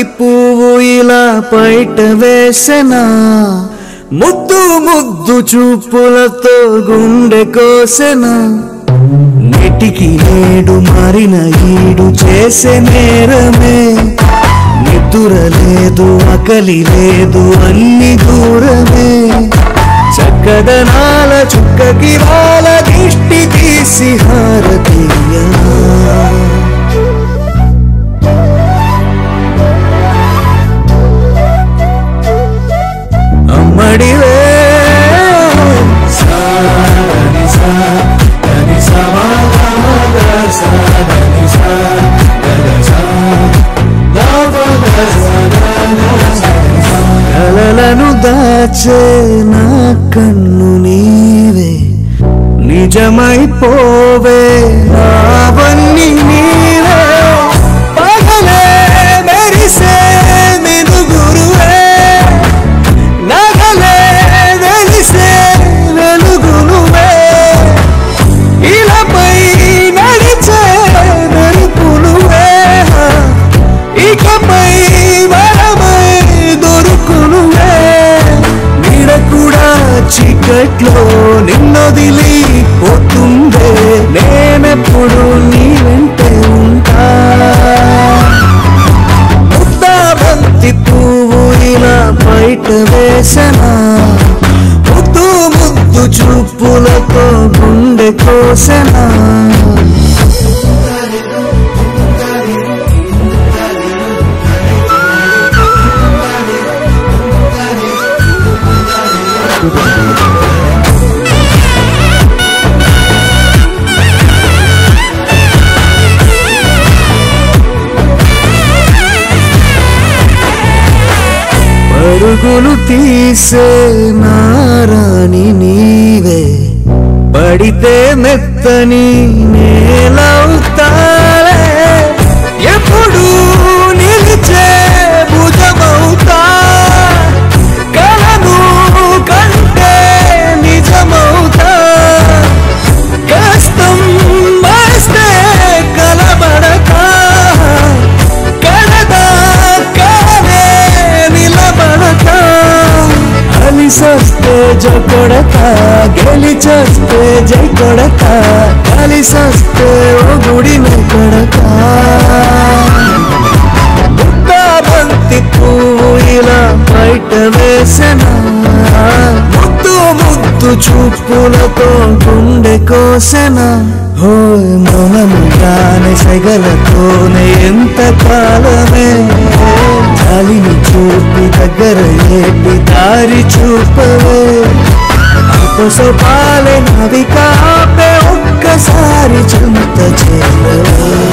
బంతి పువ్వు ఇలా బయట వేసెనా ముద్దు ముద్దు చూపులతో గుండె కోసెనా నెటికి నేడు మారిన ఈడు చేసే నేరమే నిద్ర లేదు అకలి లేదు అన్ని దూరమే చక్కదనాల చుక్కకి వాళ్ళ దిష్టి తీసి హారతీయ అమ్మడివే సారని సా దని సా మా గా మా గా సా దని సా గగ సా గా మా గా సా గా గా సా కలలను దాచే నా కన్ను నీవే నిజమైపోవే నావన్నీ నీవే పగలే మెరిసే మెనుగురువే నగలే వెలిసే వెలుగునువే ఇలాపై నడిచే మెరుపునువే ఇకపై వరమై దొరుకునువే నీడ కూడా చీకట్లో నిన్నొదిలి పోతుందే నేనెప్పుడు నీ వెంటే ఉంటా ముద్దా బంతి పువ్వు ఇలా బయట వేసనా ముద్దు ముద్దు చూపులతో గుండె కోసనా పరుగులు తీసే నారాణి నీవే పడితే మెత్తని నేలవుతాలే ఎప్పుడు నిలిచే భుజమవుతా కలను కంటే నిజమవుతా కష్టం మస్తే కలబడతా కడదా కానే నిలబడక అలిసొస్తే జై కొడక గెలిచొస్తే జై కొడక కలిసొస్తే ఓ గుడిని కొడక ముద్దా బంతి పువ్వు ఇలా బయట వేసెనా ముద్దు ముద్దు చూపులతో గుండె కోసెనా హోయ్ మౌనముగానే సెగలతోనే ఎంత కాలమే గాలిని చూపి దగ్గర ఏపి దారి చూపవే అల్పసోపాలే నవిక ఆపే ఒక్కసారి చింత చేయవే